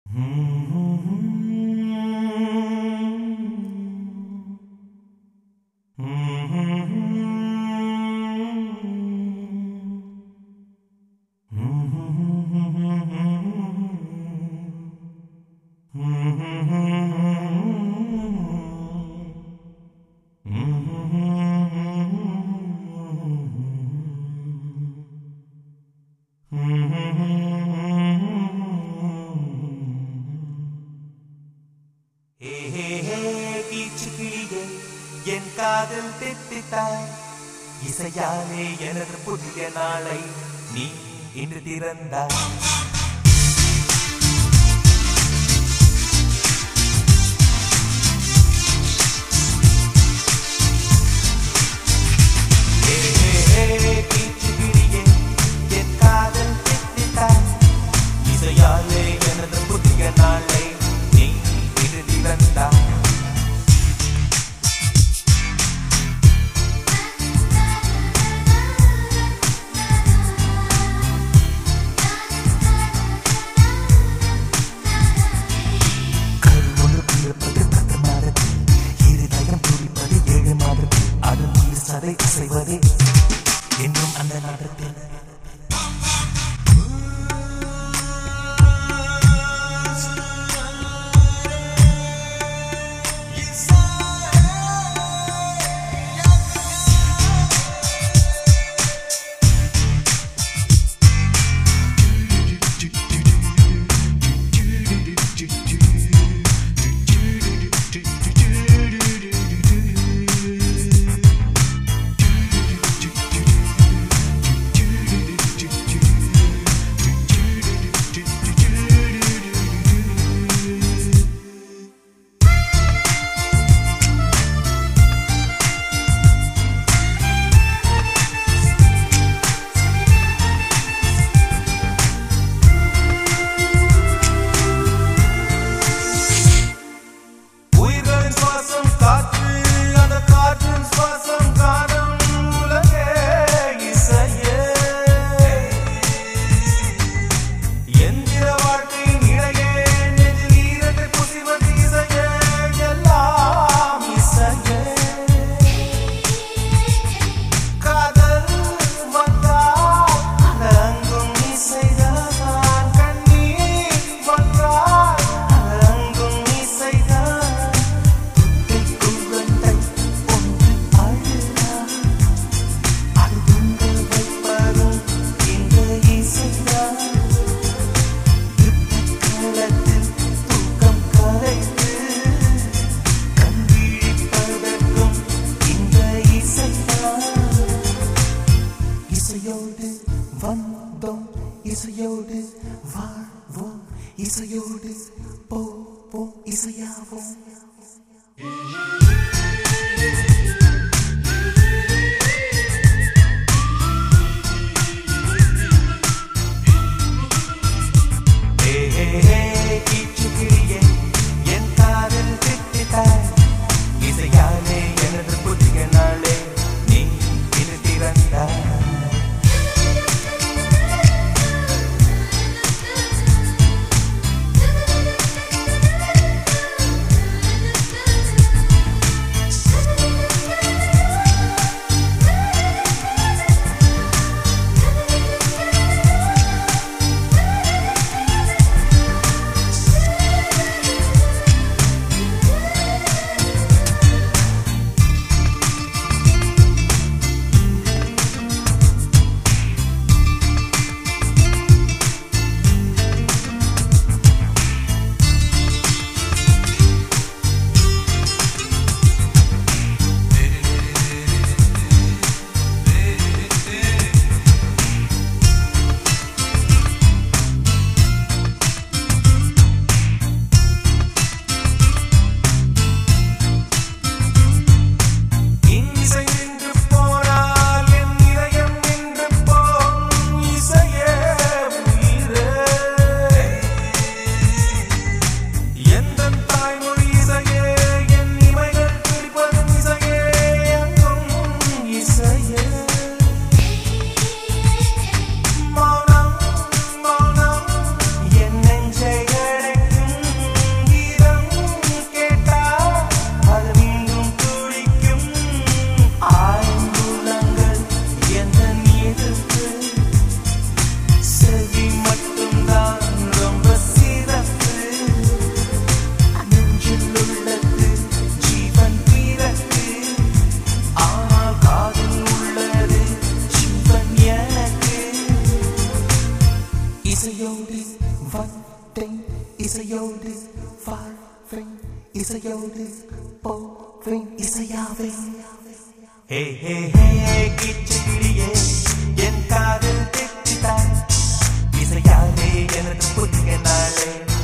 ஹே ஹே ஹே கீச்சு கிளியே என் காதல் தித்தித்தாய் இசையாலே எனது புதிய நாளை நீ இன்று திறந்தாய் ஹே ஹே ஹே கீச்சு கிளியே என் காதல் தித்தித்தாய் இசையாலே எனது புதிய நாளை நீ இன்று திறந்தாய் கருவொன்று பிறப்பது பத்து மாதத்தில் இருதயம் துடிப்பது ஏழு மாதத்தில் அதன் உயிர் சதை அசைவதே என்றும் அந்த நாடத்தில் உயிர்களின் சுவாசம் காற்று அந்த காற்றின் சுவாசம் காணும் உலகே இசையே எந்திர வாழ்க்கையின் இடையே நெஞ்சில் ஈரத்தை புசிவது இசையே எல்லாம் இசையே காதல் வந்தால் அங்கும் இசைதான் கண்ணீர் வந்தால் அங்கும் இசைதான் குழந்தை ஒன்று அழுதால் அது தூங்க வைப்பதும் இந்த இசைதான் களத்தில் தூக்கம் கலைத்து கண் விழிப்பதற்கும் இந்த இசைதான் இசையோடு வந்தோம் இசையோடு வாழ்வோம் இசையோடு போவோம் இசையாவோம் ஹே ஹே ஹே கீச்சு கிளியே என் காதல் தித்தித்தாய் இசையாலே எனது புதிய நாளே நீ இன்று திறந்தாய் Thank you. இசையோடு வாழ்வேன் இசையோடு போவேன் இசையாவே ஹே ஹே ஹே கிச்சிக்கிளியே என் காதல் கெட்டித்தான் இசையாலே எனது புதிய நாளே